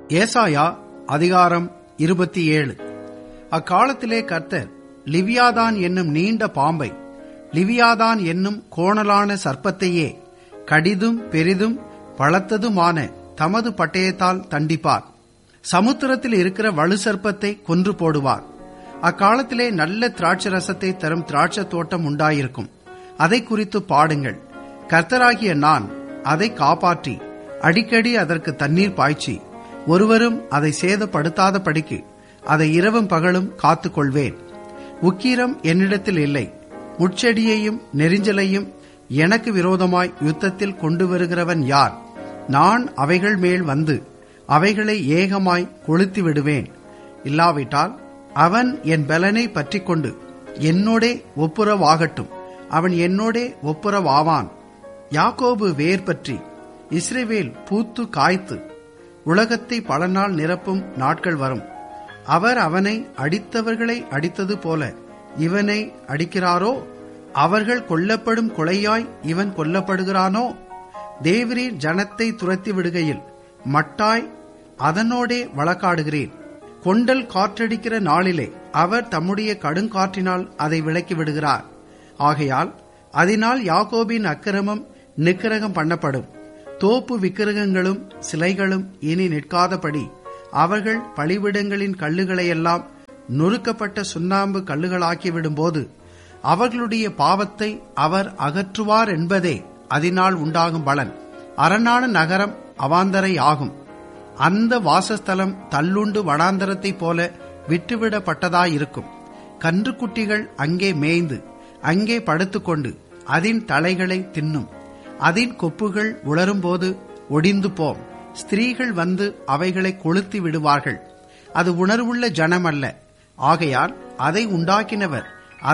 ஏசாயா அதிகாரம் இருபத்தி ஏழு அக்காலத்திலே கர்த்தர் லிவியாதான் என்னும் நீண்ட பாம்பை லிவியாதான் என்னும் கோணலான சர்ப்பத்தையே கடிதும் பெரிதும் பழத்ததுமான தமது பட்டயத்தால் தண்டிப்பார் சமுத்திரத்தில் இருக்கிற வலு சர்ப்பத்தை கொன்று போடுவார் அக்காலத்திலே நல்ல திராட்சை ரசத்தை தரும் திராட்சை தோட்டம் உண்டாயிருக்கும் அதை குறித்து பாடுங்கள் கர்த்தராகிய நான் அதை காப்பாற்றி அடிக்கடி அதற்கு தண்ணீர் பாய்ச்சி ஒருவரும் அதை சேதப்படுத்தாத படிக்கு அதை இரவும் பகலும் காத்துக் கொள்வேன் உக்கீரம் என்னிடத்தில் இல்லை முட்செடியையும் நெரிஞ்சலையும் எனக்கு விரோதமாய் யுத்தத்தில் கொண்டு வருகிறவன் யார் நான் அவைகள் மேல் வந்து அவைகளை ஏகமாய் கொளுத்தி விடுவேன் இல்லாவிட்டால் அவன் என் பலனை பற்றிக்கொண்டு என்னோடே ஒப்புரவாகட்டும் அவன் என்னோடே ஒப்புரவாவான் யாக்கோபு வேர் பற்றி இஸ்ரேவேல் பூத்து காய்த்து உலகத்தை பல நாள் நிரப்பும் நாட்கள் வரும் அவர் அவனை அடித்தவர்களை அடித்தது போல இவனை அடிக்கிறாரோ அவர்கள் கொல்லப்படும் கொலையாய் இவன் கொல்லப்படுகிறானோ தேவரீர் ஜனத்தை துரத்தி விடுகையில் மட்டாய் அதனோடே வழக்காடுகிறேன் கொண்டல் காற்றடிக்கிற நாளிலே அவர் தம்முடைய கடுங்காற்றினால் அதை விலக்கி விடுகிறார் ஆகையால் அதனால் யாக்கோபின் அக்கிரமம் நிக்கிரகம் பண்ணப்படும் தோப்பு விக்கிரகங்களும் சிலைகளும் இனி நிற்காதபடி அவர்கள் பழிவிடங்களின் கல்லுகளையெல்லாம் நொறுக்கப்பட்ட சுண்ணாம்பு கல்லுகளாக்கிவிடும்போது அவர்களுடைய பாவத்தை அவர் அகற்றுவார் என்பதே அதனால் உண்டாகும் பலன் அரணான நகரம் அவாந்தரை ஆகும் அந்த வாசஸ்தலம் தள்ளுண்டு வனாந்தரத்தைப் போல விட்டுவிடப்பட்டதாயிருக்கும் கன்றுக்குட்டிகள் அங்கே மேய்ந்து அங்கே படுத்துக்கொண்டு அதன் தலைகளை தின்னும் அதன் கொப்புகள் உளரும்போது ஒடிந்து போம் ஸ்திரீகள் வந்து அவைகளை கொளுத்தி விடுவார்கள் அது உணர்வுள்ள ஜனம் அல்ல ஆகையால் அதை உண்டாக்கினவர்